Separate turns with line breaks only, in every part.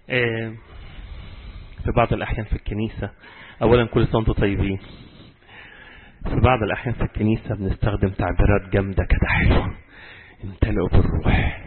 آه، في بعض الأحيان في الكنيسة أولا كل سنة وانتم طيبين في بعض الأحيان في الكنيسة بنستخدم تعبيرات جامدة كده حلوة امتلئوا بالروح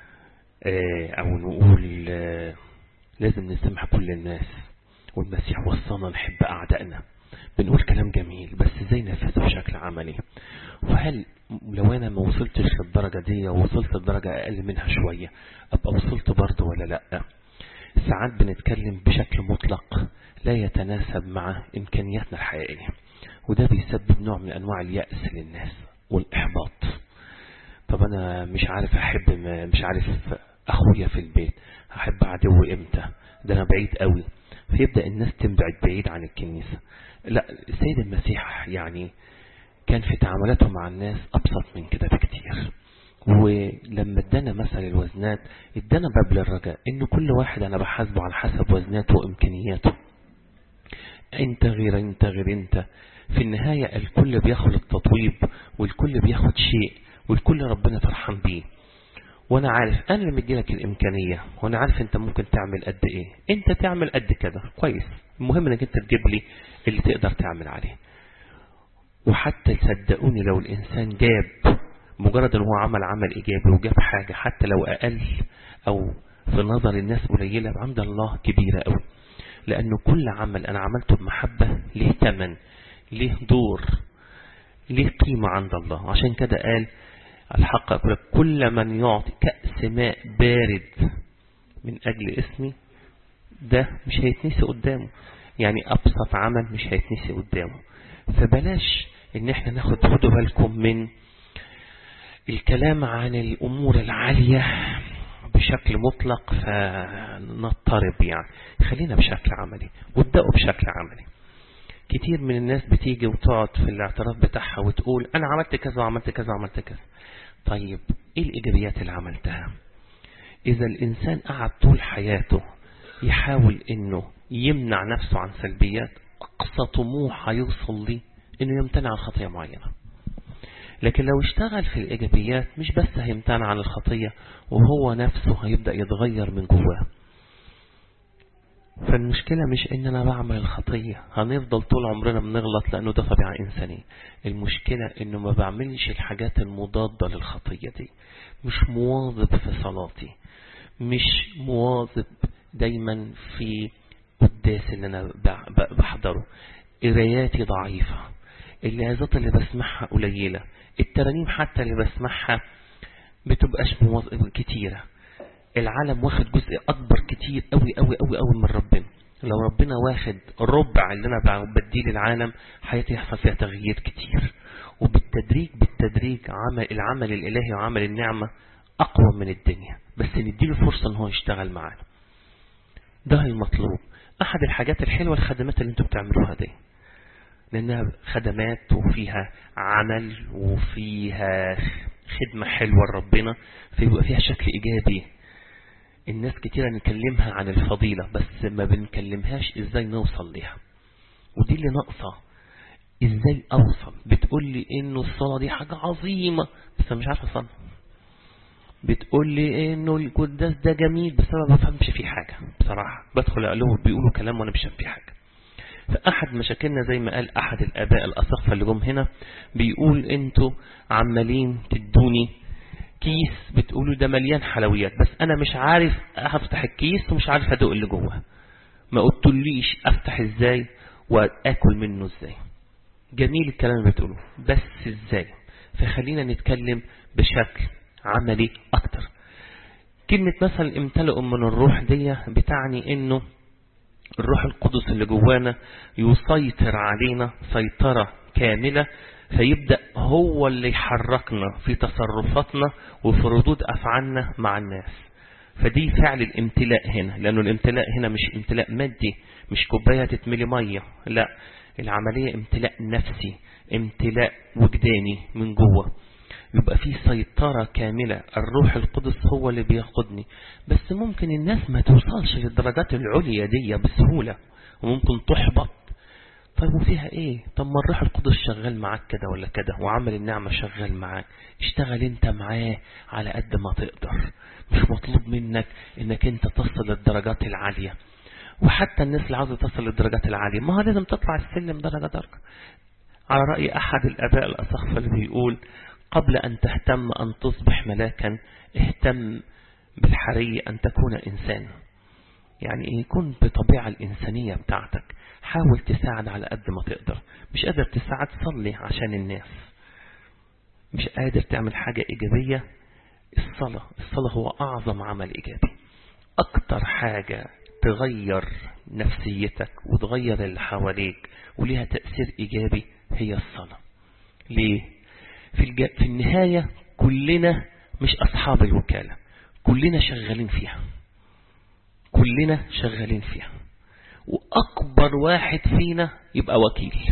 آه، أو نقول آه، لازم نسامح كل الناس والمسيح وصانا نحب أعدائنا بنقول كلام جميل بس ازاي ننفذه بشكل عملي وهل لو انا ما وصلتش للدرجة دي ووصلت لدرجة اقل منها شوية ابقى وصلت برضه ولا لا ساعات بنتكلم بشكل مطلق لا يتناسب مع امكانياتنا الحقيقية وده بيسبب نوع من انواع اليأس للناس والاحباط طب انا مش عارف احب مش عارف اخويا في البيت هحب عدو امتى ده انا بعيد قوي فيبدأ الناس تبعد بعيد عن الكنيسة لا السيد المسيح يعني كان في تعاملاته مع الناس أبسط من كده بكتير ولما ادانا مثل الوزنات ادانا باب للرجاء ان كل واحد انا بحاسبه على حسب وزناته وامكانياته انت غير انت غير انت في النهاية الكل بياخد التطويب والكل بياخد شيء والكل ربنا فرحان بيه وانا عارف انا اللي مديلك الامكانية وانا عارف انت ممكن تعمل قد ايه انت تعمل قد كده كويس المهم انك انت تجيب لي اللي تقدر تعمل عليه وحتى تصدقوني لو الانسان جاب مجرد ان هو عمل عمل ايجابي وجاب حاجة حتى لو اقل او في نظر الناس قليلة عند الله كبيرة قوي لانه كل عمل انا عملته بمحبة ليه تمن ليه دور ليه قيمة عند الله عشان كده قال الحق أقول لك كل من يعطي كأس ماء بارد من أجل اسمي ده مش هيتنسي قدامه يعني أبسط عمل مش هيتنسي قدامه فبلاش ان احنا ناخد خدوا بالكم من الكلام عن الأمور العالية بشكل مطلق فنضطرب يعني خلينا بشكل عملي وابدأوا بشكل عملي كتير من الناس بتيجي وتقعد في الاعتراف بتاعها وتقول أنا عملت كذا وعملت كذا وعملت كذا طيب إيه الإيجابيات اللي عملتها إذا الإنسان قعد طول حياته يحاول إنه يمنع نفسه عن سلبيات أقصى طموح هيوصل لي إنه يمتنع عن خطية معينة لكن لو اشتغل في الإيجابيات مش بس هيمتنع عن الخطية وهو نفسه هيبدأ يتغير من جواه فالمشكلة مش ان انا بعمل الخطية هنفضل طول عمرنا بنغلط لانه ده طبيعة انسانية المشكلة انه ما بعملش الحاجات المضادة للخطية دي مش مواظب في صلاتي مش مواظب دايما في قداس اللي انا بحضره قراياتي ضعيفة العظات اللي بسمعها قليلة الترانيم حتى اللي بسمعها بتبقاش مواظب كتيرة العالم واخد جزء اكبر كتير قوي قوي قوي قوي من ربنا لو ربنا واخد ربع اللي انا بديه للعالم حياتي يحصل فيها تغيير كتير وبالتدريج بالتدريج عمل العمل الالهي وعمل النعمة اقوى من الدنيا بس نديله فرصة ان هو يشتغل معانا ده المطلوب احد الحاجات الحلوة الخدمات اللي انتوا بتعملوها دي لانها خدمات وفيها عمل وفيها خدمة حلوة لربنا فيبقى فيها شكل ايجابي الناس كتيرة نكلمها عن الفضيلة بس ما بنكلمهاش ازاي نوصل ليها ودي اللي ناقصة ازاي اوصل بتقول لي انه الصلاة دي حاجة عظيمة بس انا مش عارف اصلي بتقول لي انه القداس ده جميل بس انا ما بفهمش فيه حاجة بصراحة بدخل اقلهم بيقولوا كلام وانا مش فاهم فيه حاجة فأحد مشاكلنا زي ما قال أحد الآباء الأصفة اللي جم هنا بيقول انتوا عمالين تدوني كيس بتقولوا ده مليان حلويات بس انا مش عارف افتح الكيس ومش عارف ادوق اللي جوه ما قلتليش افتح ازاي واكل منه ازاي جميل الكلام اللي بتقوله بس ازاي فخلينا نتكلم بشكل عملي اكتر كلمة مثلا امتلئوا من الروح دي بتعني انه الروح القدس اللي جوانا يسيطر علينا سيطرة كاملة فيبدأ هو اللي يحركنا في تصرفاتنا وفي ردود أفعالنا مع الناس فدي فعل الامتلاء هنا لأنه الامتلاء هنا مش امتلاء مادي مش كوباية تتملي مية لا العملية امتلاء نفسي امتلاء وجداني من جوه يبقى في سيطرة كاملة الروح القدس هو اللي بياخدني بس ممكن الناس ما توصلش للدرجات العليا دي بسهولة وممكن تحبط طيب وفيها ايه طب ما الروح القدس شغال معاك كده ولا كده وعمل النعمة شغال معاك اشتغل انت معاه على قد ما تقدر مش مطلوب منك انك انت تصل للدرجات العالية وحتى الناس اللي عاوزة تصل للدرجات العالية ما هو لازم تطلع السلم درجة درجة على رأي أحد الأباء الأصخفة اللي بيقول قبل أن تهتم أن تصبح ملاكا اهتم بالحري أن تكون إنسان يعني يكون بطبيعة الإنسانية بتاعتك حاول تساعد على قد ما تقدر مش قادر تساعد صلي عشان الناس مش قادر تعمل حاجة إيجابية الصلاة الصلاة هو أعظم عمل إيجابي أكتر حاجة تغير نفسيتك وتغير اللي حواليك وليها تأثير إيجابي هي الصلاة ليه؟ في, الج... في النهاية كلنا مش أصحاب الوكالة كلنا شغالين فيها كلنا شغالين فيها وأكبر واحد فينا يبقى وكيل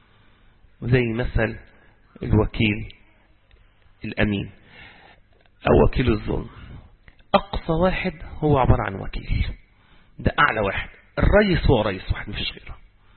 زي مثل الوكيل الأمين أو وكيل الظلم أقصى واحد هو عبارة عن وكيل ده أعلى واحد الرئيس هو رئيس واحد مفيش غيره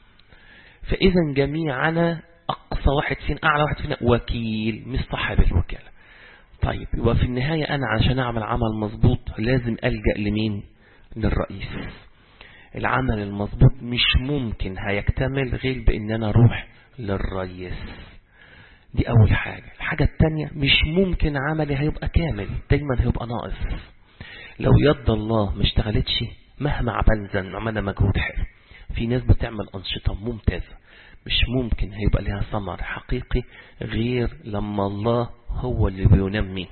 فإذا جميعنا أقصى واحد فينا أعلى واحد فينا وكيل مش صاحب الوكالة طيب يبقى في النهاية أنا عشان أعمل عمل مظبوط لازم ألجأ لمين للرئيس العمل المظبوط مش ممكن هيكتمل غير بأن أنا أروح للرئيس دي أول حاجة الحاجة التانية مش ممكن عملي هيبقى كامل دايما هيبقى ناقص لو يد الله ما اشتغلتش مهما عملنا عملنا مجهود حلو في ناس بتعمل أنشطة ممتازة مش ممكن هيبقى لها ثمر حقيقي غير لما الله هو اللي بينمي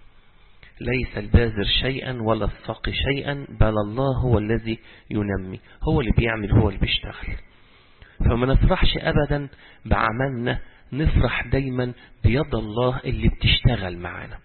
ليس الباذر شيئا ولا الساقي شيئا بل الله هو الذي ينمي هو اللي بيعمل هو اللي بيشتغل فما نفرحش أبدا بعملنا نفرح دايما بيد الله اللي بتشتغل معانا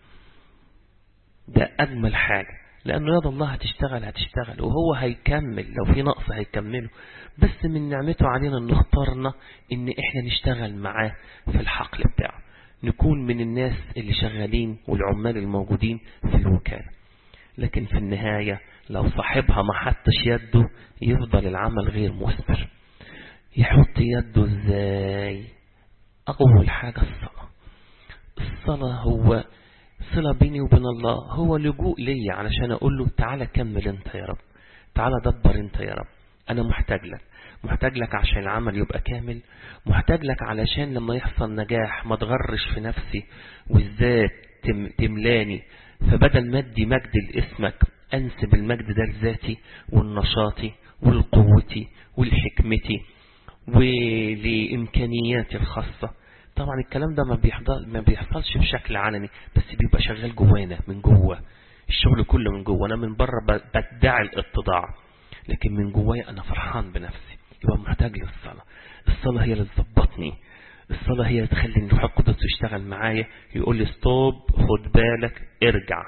ده أجمل حاجة لأنه يد الله هتشتغل هتشتغل وهو هيكمل لو في نقص هيكمله بس من نعمته علينا انه اختارنا ان احنا نشتغل معاه في الحقل بتاعه نكون من الناس اللي شغالين والعمال الموجودين في الوكالة لكن في النهاية لو صاحبها ما حطش يده يفضل العمل غير مثمر يحط يده ازاي اول حاجة الصلاة الصلاة هو صلة بيني وبين الله هو لجوء لي علشان اقول له تعالى كمل انت يا رب تعالى دبر انت يا رب انا محتاج لك محتاج لك عشان العمل يبقى كامل محتاج لك علشان لما يحصل نجاح ما تغرش في نفسي والذات تم تملاني فبدل ما ادي مجد لاسمك انسب المجد ده لذاتي والنشاطي والقوتي والحكمتي ولإمكانياتي الخاصة طبعا الكلام ده ما بيحضر ما بيحصلش بشكل علني بس بيبقى شغال جوانا من جوه الشغل كله من جوه انا من بره بدعي الاتضاع لكن من جوايا انا فرحان بنفسي يبقى محتاج للصلاة الصلاة هي اللي تظبطني الصلاة هي اللي تخلي الروح القدس يشتغل معايا يقول لي ستوب خد بالك ارجع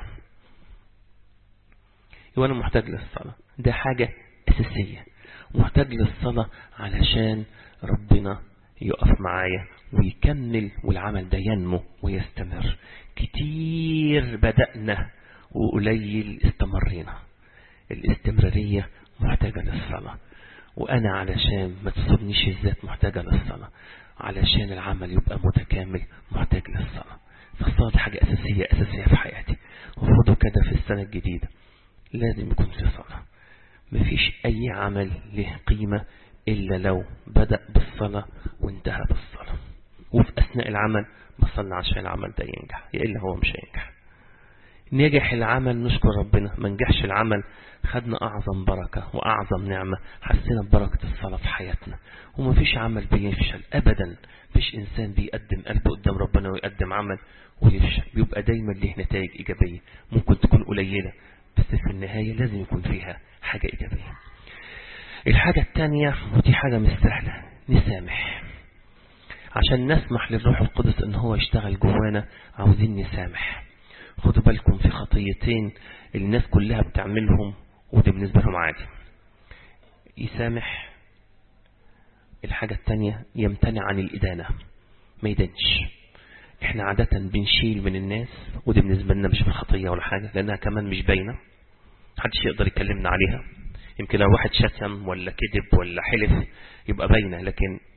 يبقى انا محتاج للصلاة ده حاجة اساسية محتاج للصلاة علشان ربنا يقف معايا ويكمل والعمل ده ينمو ويستمر كتير بدأنا وقليل استمرينا الاستمرارية محتاجة للصلاة وأنا علشان ما تصبنيش الذات محتاجة للصلاة علشان العمل يبقى متكامل محتاج للصلاة فالصلاة دي حاجة أساسية أساسية في حياتي وخدوا كده في السنة الجديدة لازم يكون في صلاة مفيش أي عمل له قيمة إلا لو بدأ بالصلاة وانتهى بالصلاة وفي أثناء العمل بصلنا عشان العمل ده ينجح إلا هو مش هينجح نجح العمل نشكر ربنا ما نجحش العمل خدنا أعظم بركة وأعظم نعمة حسينا ببركة الصلاة في حياتنا ومفيش عمل بيفشل أبدا مفيش إنسان بيقدم قلبه قدام ربنا ويقدم عمل ويفشل بيبقى دايما له نتائج إيجابية ممكن تكون قليلة بس في النهاية لازم يكون فيها حاجة إيجابية الحاجة الثانية ودي حاجة مش سهلة نسامح عشان نسمح للروح القدس ان هو يشتغل جوانا عاوزين نسامح خدوا بالكم في خطيتين الناس كلها بتعملهم وده بالنسبة لهم عادي يسامح الحاجة التانية يمتنع عن الإدانة ما يدنش احنا عادة بنشيل من الناس ودي بالنسبة لنا مش خطية ولا حاجة لأنها كمان مش باينة محدش يقدر يكلمنا عليها يمكن لو واحد شتم ولا كذب ولا حلف يبقى باينة لكن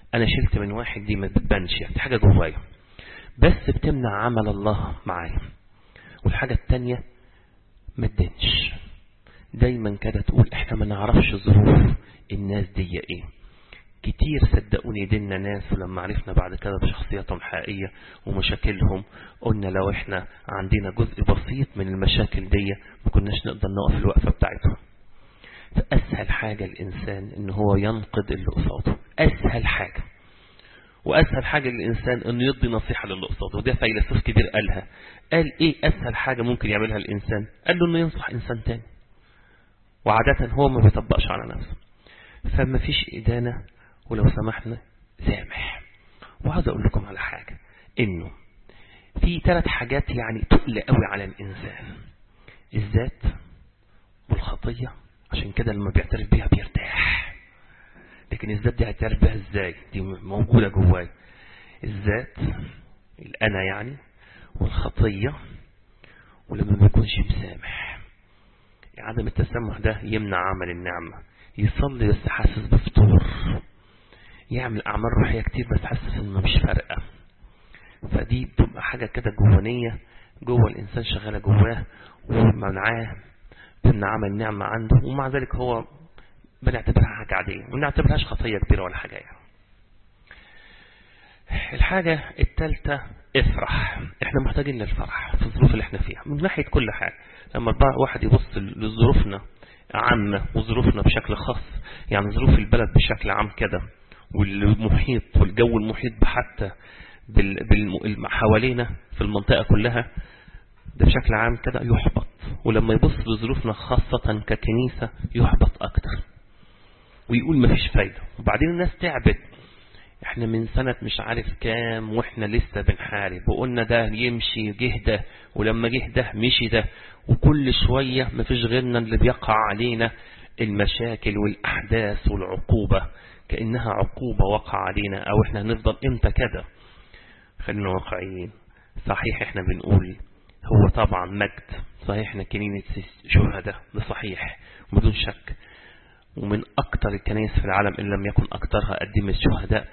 انا شلت من واحد دي ما بتبانش يعني حاجة جوايا بس بتمنع عمل الله معايا والحاجة التانية ما تدنش دايما كده تقول احنا ما نعرفش ظروف الناس دي ايه كتير صدقوني دينا ناس ولما عرفنا بعد كده بشخصياتهم الحقيقية ومشاكلهم قلنا لو احنا عندنا جزء بسيط من المشاكل دي ما كناش نقدر نقف الوقفة بتاعتهم فأسهل حاجة الإنسان إن هو ينقد اللي قصاده أسهل حاجة وأسهل حاجة للإنسان إنه يدي نصيحة للي قصاده وده فيلسوف كبير قالها قال إيه أسهل حاجة ممكن يعملها الإنسان قال له إنه ينصح إنسان تاني وعادة هو ما بيطبقش على نفسه فما فيش إدانة ولو سمحنا سامح وعاوز أقول لكم على حاجة إنه في ثلاث حاجات يعني تقل قوي على الإنسان الذات والخطية عشان كده لما بيعترف بيها بيرتاح لكن الذات دي هيعترف بيها ازاي دي موجودة جواي الذات الأنا يعني والخطية ولما ما يكونش مسامح عدم التسامح ده يمنع عمل النعمة يصلي بس حاسس بفطور يعمل أعمال روحية كتير بس حاسس إنه مش فارقة فدي بتبقى حاجة كده جوانية جوه الإنسان شغالة جواه ومنعاه تمنع عمل النعمة عنده ومع ذلك هو بنعتبرها حاجة عادية وما نعتبرهاش خطية كبيرة ولا حاجة يعني. الحاجة الثالثة افرح احنا محتاجين للفرح في الظروف اللي احنا فيها من ناحية كل حاجة لما واحد يبص لظروفنا عامة وظروفنا بشكل خاص يعني ظروف البلد بشكل عام كده والمحيط والجو المحيط بحتى بال حوالينا في المنطقة كلها ده بشكل عام كده يحبط ولما يبص لظروفنا خاصة ككنيسة يحبط أكتر ويقول مفيش فايدة وبعدين الناس تعبت احنا من سنة مش عارف كام واحنا لسه بنحارب وقلنا ده يمشي جه ده ولما جه ده مشي ده وكل شوية مفيش غيرنا اللي بيقع علينا المشاكل والأحداث والعقوبة كأنها عقوبة وقع علينا أو احنا هنفضل امتى كده خلينا واقعيين صحيح احنا بنقول هو طبعا مجد صحيح احنا كنينة شهداء ده صحيح بدون شك ومن أكتر الكنائس في العالم إن لم يكن أكترها قدمت شهداء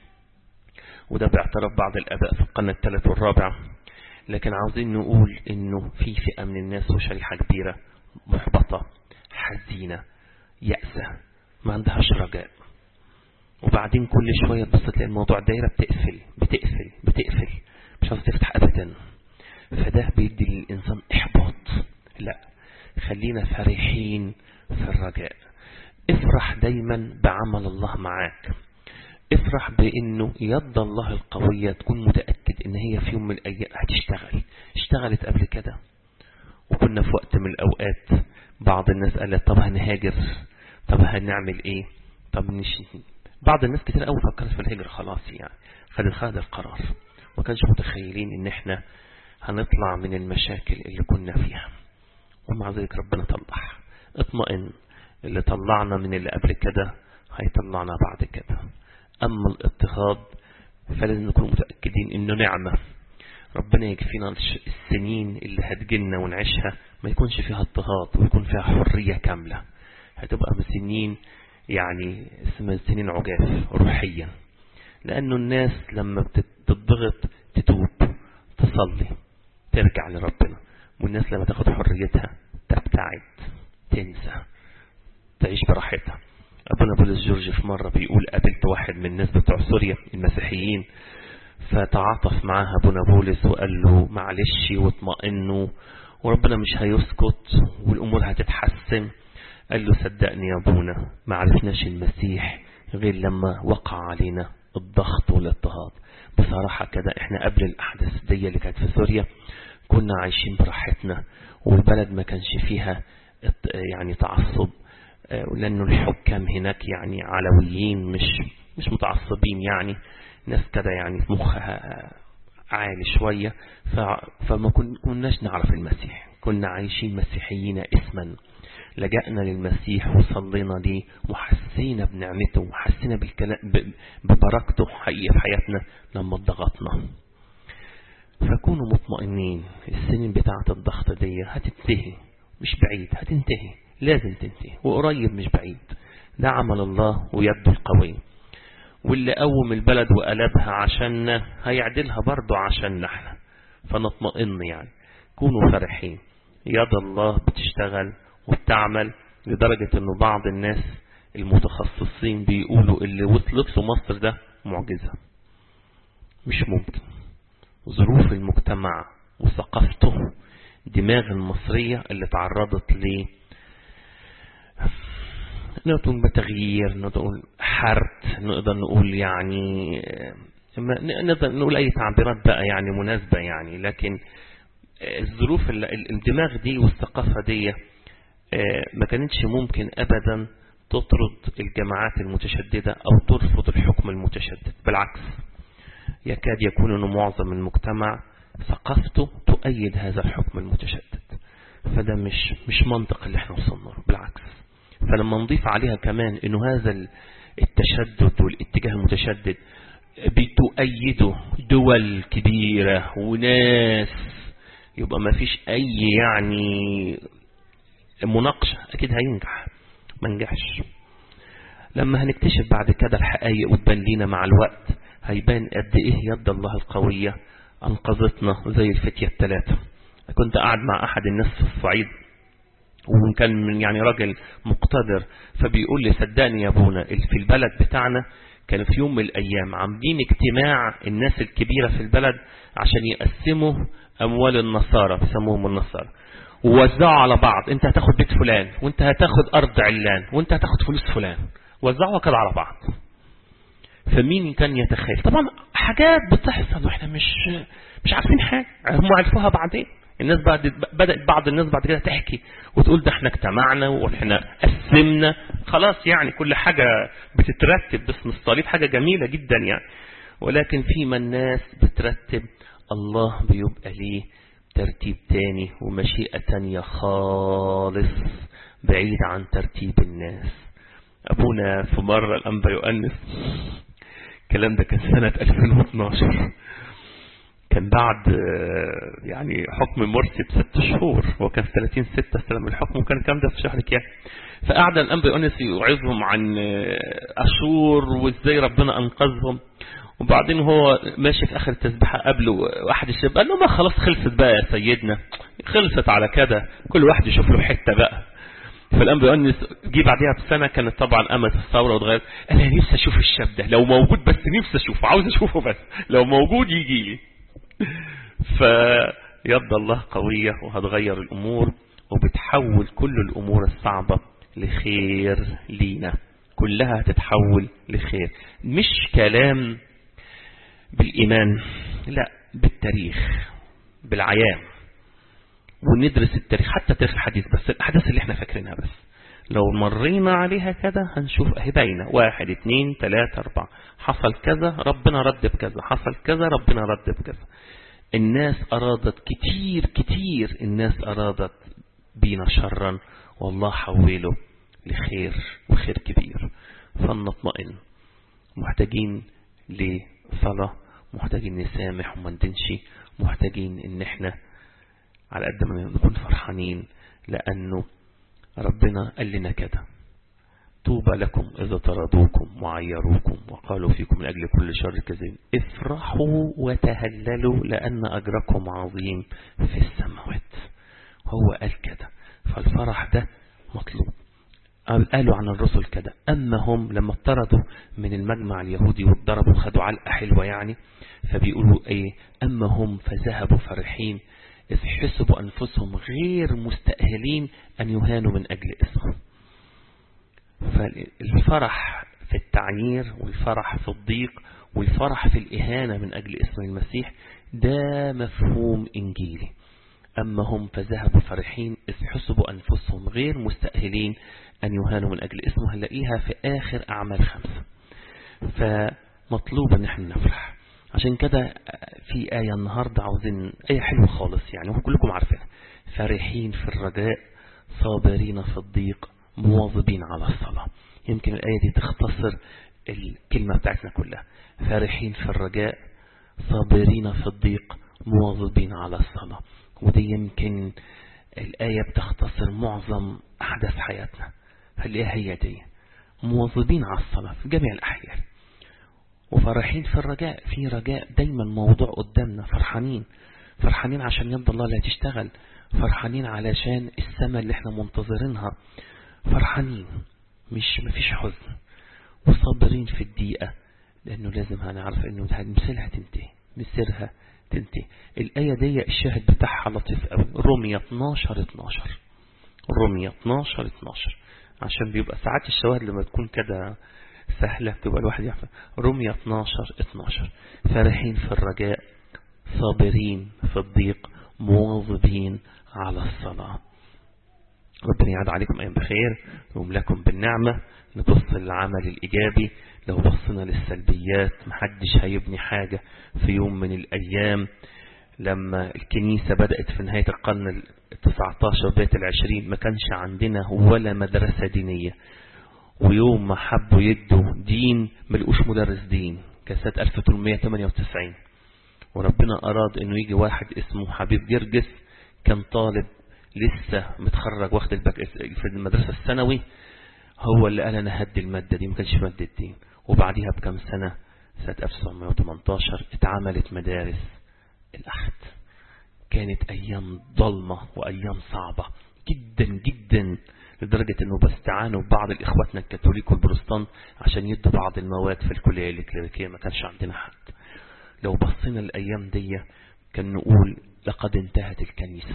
وده باعتراف بعض الآباء في القرن الثالث والرابع لكن عاوزين نقول إنه في فئة من الناس وشريحة كبيرة محبطة حزينة يأسة ما عندهاش رجاء وبعدين كل شوية تبص تلاقي الموضوع دايرة بتقفل بتقفل بتقفل مش عاوز تفتح أبدا فده بيدي للإنسان إحباط لا خلينا فرحين في الرجاء افرح دايما بعمل الله معاك افرح بانه يد الله القوية تكون متأكد ان هي في يوم من الايام هتشتغل اشتغلت قبل كده وكنا في وقت من الاوقات بعض الناس قالت طب هنهاجر طب هنعمل ايه طب نش بعض الناس كتير قوي فكرت في الهجرة خلاص يعني خدت خد القرار ما كانش متخيلين ان احنا هنطلع من المشاكل اللي كنا فيها ومع ذلك ربنا طلع اطمئن اللي طلعنا من اللي قبل كده هيطلعنا بعد كده أما الاضطهاد فلازم نكون متأكدين إنه نعمة ربنا يكفينا السنين اللي هتجينا ونعيشها ما يكونش فيها اضطهاد ويكون فيها حرية كاملة هتبقى سنين يعني اسمها سنين عجاف روحيا لأنه الناس لما بتضغط تتوب تصلي ترجع لربنا والناس لما تاخد حريتها تبتعد تنسى تعيش براحتها أبونا بولس جورج في مرة بيقول قابلت واحد من الناس بتوع سوريا المسيحيين فتعاطف معاه أبونا بولس وقال له معلش واطمئنوا وربنا مش هيسكت والأمور هتتحسن قال له صدقني يا أبونا ما عرفناش المسيح غير لما وقع علينا الضغط والاضطهاد بصراحة كده احنا قبل الأحداث دي اللي كانت في سوريا كنا عايشين براحتنا والبلد ما كانش فيها يعني تعصب لأنه الحكام هناك يعني علويين مش مش متعصبين يعني ناس كده يعني مخها عالي شوية فما كناش نعرف المسيح كنا عايشين مسيحيين اسما لجأنا للمسيح وصلينا ليه وحسينا بنعمته وحسينا بالكلام ببركته حقيقة في حياتنا لما ضغطنا فكونوا مطمئنين السنين بتاعة الضغط دي هتنتهي مش بعيد هتنتهي لازم تنتهي وقريب مش بعيد ده عمل الله ويده القوي واللي قوم البلد وقلبها عشاننا هيعدلها برضه عشاننا احنا فنطمئن يعني كونوا فرحين يد الله بتشتغل وبتعمل لدرجة انه بعض الناس المتخصصين بيقولوا اللي وصلت له مصر ده معجزة مش ممكن ظروف المجتمع وثقافته دماغ المصرية اللي تعرضت ل نقدر نقول بتغيير نقدر نقول حرت نقدر نقول يعني نقدر نقول أي تعبيرات بقى يعني مناسبة يعني لكن الظروف الدماغ دي والثقافة دي ما كانتش ممكن أبدا تطرد الجماعات المتشددة أو ترفض الحكم المتشدد بالعكس يكاد يكون أنه معظم المجتمع ثقافته تؤيد هذا الحكم المتشدد فده مش مش منطق اللي احنا وصلنا له بالعكس فلما نضيف عليها كمان انه هذا التشدد والاتجاه المتشدد بتؤيده دول كبيرة وناس يبقى ما فيش اي يعني مناقشة اكيد هينجح ما نجحش لما هنكتشف بعد كده الحقائق وتبان لينا مع الوقت هيبان قد ايه يد الله القوية انقذتنا زي الفتية الثلاثة كنت قاعد مع احد الناس في الصعيد وكان من يعني راجل مقتدر فبيقول لي صدقني يا ابونا في البلد بتاعنا كان في يوم من الايام عاملين اجتماع الناس الكبيرة في البلد عشان يقسموا اموال النصارى بيسموهم النصارى ووزعوا على بعض انت هتاخد بيت فلان وانت هتاخد ارض علان وانت هتاخد فلوس فلان وزعوها كده على بعض فمين كان يتخيل طبعا حاجات بتحصل واحنا مش مش عارفين حاجة هم عرفوها بعدين الناس بعد بدأت بعض الناس بعد كده تحكي وتقول ده احنا اجتمعنا واحنا قسمنا خلاص يعني كل حاجة بتترتب باسم الصليب حاجة جميلة جدا يعني ولكن فيما الناس بترتب الله بيبقى ليه ترتيب تاني ومشيئة تانية خالص بعيد عن ترتيب الناس أبونا في مرة الأنبا يؤنس الكلام ده كان سنة 2012 كان بعد يعني حكم مرسي بست شهور هو كان في 30 6 استلم الحكم وكان الكلام ده في شهر كام فقعد الأنبا يؤنس يوعظهم عن أشور وإزاي ربنا أنقذهم وبعدين هو ماشي في آخر التسبيحة قبله واحد الشباب قال له ما خلاص خلصت بقى يا سيدنا خلصت على كده كل واحد يشوف له حتة بقى فالأنبا يؤنس جه بعدها بسنة كانت طبعا قامت الثورة واتغيرت قال أنا نفسي أشوف الشاب ده لو موجود بس نفسي أشوفه عاوز أشوفه بس لو موجود يجي لي فيد الله قوية وهتغير الأمور وبتحول كل الأمور الصعبة لخير لينا كلها هتتحول لخير مش كلام بالإيمان لا بالتاريخ بالعيان وندرس التاريخ حتى تاريخ الحديث بس الأحداث اللي احنا فاكرينها بس لو مرينا عليها كده هنشوف اهي باينة واحد اتنين تلاتة اربعة حصل كذا ربنا رد بكذا حصل كذا ربنا رد بكذا الناس أرادت كتير كتير الناس أرادت بينا شرا والله حوله لخير وخير كبير فلنطمئن محتاجين لصلاة محتاجين نسامح وما ندنش محتاجين ان احنا على قد ما نكون فرحانين لأنه ربنا قال لنا كده طوبى لكم إذا طردوكم وعيروكم وقالوا فيكم من أجل كل شر كذب افرحوا وتهللوا لأن أجركم عظيم في السماوات هو قال كده فالفرح ده مطلوب قالوا عن الرسل كده أما هم لما اطردوا من المجمع اليهودي واتضربوا خدوا علقة حلوة يعني فبيقولوا ايه أما هم فذهبوا فرحين إذ حسبوا أنفسهم غير مستأهلين أن يهانوا من أجل اسمهم فالفرح في التعيير والفرح في الضيق والفرح في الإهانة من أجل اسم المسيح ده مفهوم إنجيلي أما هم فذهبوا فرحين إذ حسبوا أنفسهم غير مستأهلين أن يهانوا من أجل اسمه هنلاقيها في آخر أعمال خمسة فمطلوب أن احنا نفرح عشان كده في آية النهاردة عاوزين آية حلوة خالص يعني وكلكم عارفينها فرحين في الرجاء صابرين في الضيق مواظبين على الصلاة يمكن الآية دي تختصر الكلمة بتاعتنا كلها فرحين في الرجاء صابرين في الضيق مواظبين على الصلاة ودي يمكن الآية بتختصر معظم أحداث حياتنا هل هي دي مواظبين على الصلاة في جميع الأحيان وفرحين في الرجاء في رجاء دايما موضوع قدامنا فرحانين فرحانين عشان يد الله لا تشتغل فرحانين علشان السماء اللي احنا منتظرينها فرحانين مش مفيش حزن وصابرين في الدقيقة لأنه لازم هنعرف أنه مثلها تنتهي مسيرها تنتهي الآية دي الشاهد بتاعها لطيف قوي رومية 12 12 رومية 12 12 عشان بيبقى ساعات الشواهد لما تكون كده سهلة تبقى الواحد يعرف رومية 12 12 فرحين في الرجاء صابرين في الضيق مواظبين على الصلاة ربنا يعد عليكم أيام بخير ويملكم بالنعمة نبص للعمل الإيجابي لو بصنا للسلبيات محدش هيبني حاجة في يوم من الأيام لما الكنيسة بدأت في نهاية القرن التسعتاشر بيت العشرين ما كانش عندنا ولا مدرسة دينية ويوم ما حبوا يدوا دين ملقوش مدرس دين كان سنة 1898 وربنا أراد أنه يجي واحد اسمه حبيب جرجس كان طالب لسه متخرج واخد البك في المدرسة الثانوي هو اللي قال أنا هدي المادة دي ما كانش مادة دين وبعديها بكم سنة سنة 1918 اتعملت مدارس الأحد كانت أيام ظلمة وأيام صعبة جدا جدا لدرجة أنه بستعانوا ببعض الإخواتنا الكاثوليك والبروستان عشان يدوا بعض المواد في الكلية الكليريكية ما كانش عندنا حد لو بصينا الأيام دي كان نقول لقد انتهت الكنيسة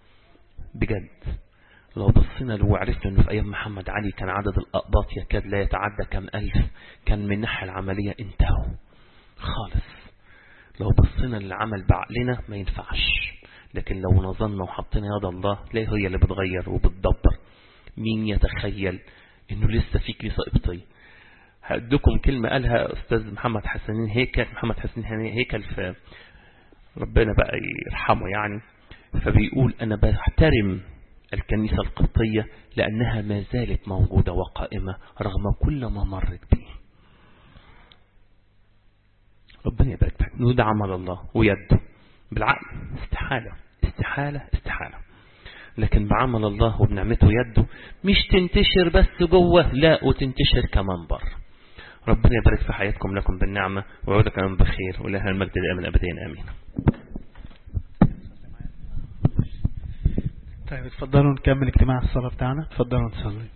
بجد لو بصينا لو وعرفنا أنه في أيام محمد علي كان عدد الأقباط يكاد لا يتعدى كم ألف كان من الناحية العملية انتهوا خالص لو بصينا للعمل بعقلنا ما ينفعش لكن لو نظرنا وحطينا يد الله لا هي اللي بتغير وبتدبر مين يتخيل انه لسه في كنيسة قبطية هديكم كلمة قالها أستاذ محمد حسنين هيكل محمد حسنين هيكل في ربنا بقى يرحمه يعني فبيقول أنا بحترم الكنيسة القبطية لأنها ما زالت موجودة وقائمة رغم كل ما مرت به ربنا يبارك فيك نود عمل الله ويده بالعقل استحالة استحالة استحالة لكن بعمل الله وبنعمته يده مش تنتشر بس جوه لا وتنتشر كمان بره ربنا يبارك في حياتكم لكم بالنعمة ويعودك أمام بخير ولها المجد الأمن أبدين آمين
طيب اتفضلوا نكمل اجتماع الصلاة بتاعنا اتفضلوا نصلي